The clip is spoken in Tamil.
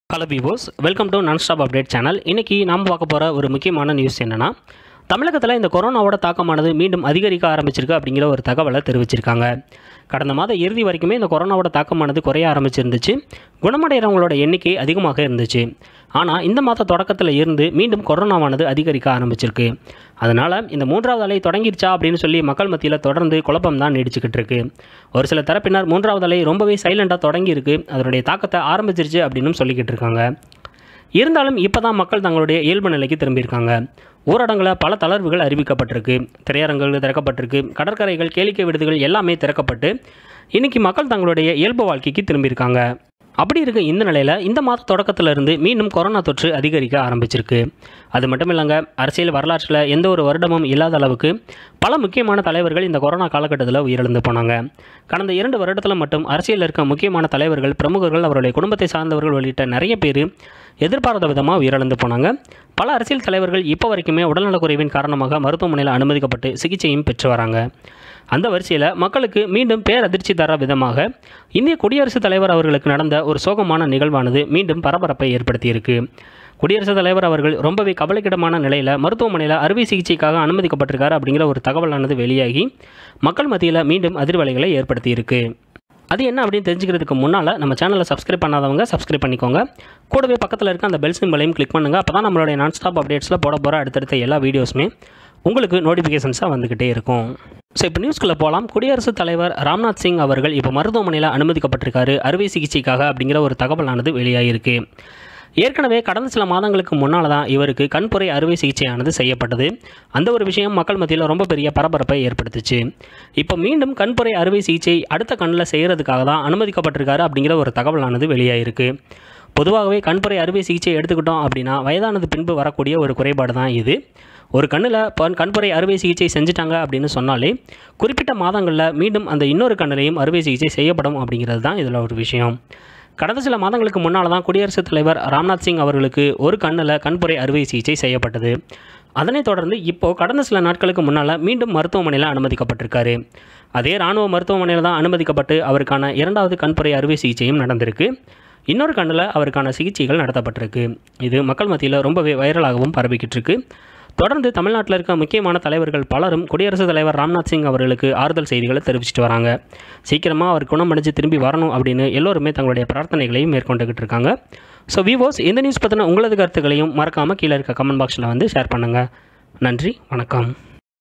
hello viewers welcome to non stop update channel இன்றைக்கி நாம் பார்க்க போகிற ஒரு முக்கியமான நியூஸ் என்னென்னா தமிழகத்தில் இந்த கொரோனாவோட தாக்கமானது மீண்டும் அதிகரிக்க ஆரம்பிச்சிருக்கு அப்படிங்கிற ஒரு தகவலை தெரிவிச்சிருக்காங்க கடந்த மாத இறுதி வரைக்குமே இந்த கொரோனாவோட தாக்கமானது குறைய ஆரம்பிச்சிருந்துச்சு குணமடைகிறவங்களோட எண்ணிக்கை அதிகமாக இருந்துச்சு ஆனால் இந்த மாத தொடக்கத்தில் இருந்து மீண்டும் கொரோனாவானது அதிகரிக்க ஆரம்பிச்சிருக்கு அதனால் இந்த மூன்றாவது அலை தொடங்கிருச்சா அப்படின்னு சொல்லி மக்கள் மத்தியில் தொடர்ந்து குழப்பம் தான் நீடிச்சுக்கிட்டு இருக்கு ஒரு சில தரப்பினர் மூன்றாவது அலை ரொம்பவே சைலண்டாக தொடங்கியிருக்கு அதனுடைய தாக்கத்தை ஆரம்பிச்சிருச்சு அப்படின்னு சொல்லிக்கிட்டு இருக்காங்க இருந்தாலும் இப்போ தான் மக்கள் தங்களுடைய இயல்பு நிலைக்கு திரும்பியிருக்காங்க ஊரடங்கில் பல தளர்வுகள் அறிவிக்கப்பட்டிருக்கு திரையரங்குகள் திறக்கப்பட்டிருக்கு கடற்கரைகள் கேளிக்கை விடுதிகள் எல்லாமே திறக்கப்பட்டு இன்றைக்கி மக்கள் தங்களுடைய இயல்பு வாழ்க்கைக்கு திரும்பியிருக்காங்க அப்படி இருக்க இந்த நிலையில் இந்த மாத தொடக்கத்துல இருந்து மீண்டும் கொரோனா தொற்று அதிகரிக்க ஆரம்பிச்சிருக்கு அது மட்டும் இல்லைங்க அரசியல் வரலாற்றில் எந்த ஒரு வருடமும் இல்லாத அளவுக்கு பல முக்கியமான தலைவர்கள் இந்த கொரோனா காலகட்டத்தில் உயிரிழந்து போனாங்க கடந்த இரண்டு வருடத்தில் மட்டும் அரசியலில் இருக்க முக்கியமான தலைவர்கள் பிரமுகர்கள் அவருடைய குடும்பத்தை சார்ந்தவர்கள் உள்ளிட்ட நிறைய பேர் எதிர்பாராத விதமாக உயிரிழந்து போனாங்க பல அரசியல் தலைவர்கள் இப்போ வரைக்குமே உடல்நலக்குறைவின் காரணமாக மருத்துவமனையில் அனுமதிக்கப்பட்டு சிகிச்சையும் பெற்று வராங்க அந்த வரிசையில் மக்களுக்கு மீண்டும் பேரதிர்ச்சி தர விதமாக இந்திய குடியரசுத் தலைவர் அவர்களுக்கு நடந்த ஒரு சோகமான நிகழ்வானது மீண்டும் பரபரப்பை ஏற்படுத்தியிருக்கு குடியரசுத் தலைவர் அவர்கள் ரொம்பவே கவலைக்கிடமான நிலையில் மருத்துவமனையில் அறுவை சிகிச்சைக்காக அனுமதிக்கப்பட்டிருக்காரு அப்படிங்கிற ஒரு தகவலானது வெளியாகி மக்கள் மத்தியில் மீண்டும் அதிர்வலைகளை ஏற்படுத்தியிருக்கு அது என்ன அப்படின்னு தெரிஞ்சுக்கிறதுக்கு முன்னால் நம்ம சேனலை சப்ஸ்கிரைப் பண்ணாதவங்க சப்ஸ்கிரைப் பண்ணிக்கோங்க கூடவே பக்கத்தில் இருக்க அந்த பெல் சிம்பலையும் கிளிக் பண்ணுங்கள் அப்போ தான் நம்மளுடைய நான் ஸ்டாப் அப்டேட்ஸில் போட போகிற அடுத்தடுத்த எல்லா வீடியோஸுமே உங்களுக்கு நோட்டிஃபிகேஷன்ஸாக வந்துக்கிட்டே இருக்கும் ஸோ இப்போ நியூஸ்குள்ளே போகலாம் குடியரசுத் தலைவர் ராம்நாத் சிங் அவர்கள் இப்போ மருத்துவமனையில் அனுமதிக்கப்பட்டிருக்காரு அறுவை சிகிச்சைக்காக அப்படிங்கிற ஒரு தகவலானது வெளியாகிருக்கு ஏற்கனவே கடந்த சில மாதங்களுக்கு முன்னால் தான் இவருக்கு கண்புரை அறுவை சிகிச்சையானது செய்யப்பட்டது அந்த ஒரு விஷயம் மக்கள் மத்தியில் ரொம்ப பெரிய பரபரப்பை ஏற்படுத்துச்சு இப்போ மீண்டும் கண்புரை அறுவை சிகிச்சை அடுத்த கண்ணில் செய்கிறதுக்காக தான் அனுமதிக்கப்பட்டிருக்காரு அப்படிங்கிற ஒரு தகவலானது வெளியாகிருக்கு பொதுவாகவே கண்புரை அறுவை சிகிச்சை எடுத்துக்கிட்டோம் அப்படின்னா வயதானது பின்பு வரக்கூடிய ஒரு குறைபாடு தான் இது ஒரு கண்ணில் கண்புரை அறுவை சிகிச்சை செஞ்சுட்டாங்க அப்படின்னு சொன்னாலே குறிப்பிட்ட மாதங்களில் மீண்டும் அந்த இன்னொரு கண்ணிலையும் அறுவை சிகிச்சை செய்யப்படும் அப்படிங்கிறது தான் இதில் ஒரு விஷயம் கடந்த சில மாதங்களுக்கு முன்னால் தான் குடியரசுத் தலைவர் ராம்நாத் சிங் அவர்களுக்கு ஒரு கண்ணில் கண்புரை அறுவை சிகிச்சை செய்யப்பட்டது அதனைத் தொடர்ந்து இப்போது கடந்த சில நாட்களுக்கு முன்னால் மீண்டும் மருத்துவமனையில் அனுமதிக்கப்பட்டிருக்காரு அதே இராணுவ மருத்துவமனையில் தான் அனுமதிக்கப்பட்டு அவருக்கான இரண்டாவது கண்புரை அறுவை சிகிச்சையும் நடந்திருக்கு இன்னொரு கண்ணில் அவருக்கான சிகிச்சைகள் நடத்தப்பட்டிருக்கு இது மக்கள் மத்தியில் ரொம்பவே வைரலாகவும் பரவிக்கிட்டு இருக்கு தொடர்ந்து தமிழ்நாட்டில் இருக்க முக்கியமான தலைவர்கள் பலரும் குடியரசுத் தலைவர் ராம்நாத் சிங் அவர்களுக்கு ஆறுதல் செய்திகளை தெரிவிச்சிட்டு வராங்க சீக்கிரமாக அவர் குணமடைஞ்சு திரும்பி வரணும் அப்படின்னு எல்லோருமே தங்களுடைய பிரார்த்தனைகளையும் மேற்கொண்டுகிட்டு இருக்காங்க ஸோ விவோஸ் இந்த நியூஸ் பற்றின உங்களது கருத்துக்களையும் மறக்காமல் கீழே இருக்க கமெண்ட் பாக்ஸில் வந்து ஷேர் பண்ணுங்கள் நன்றி வணக்கம்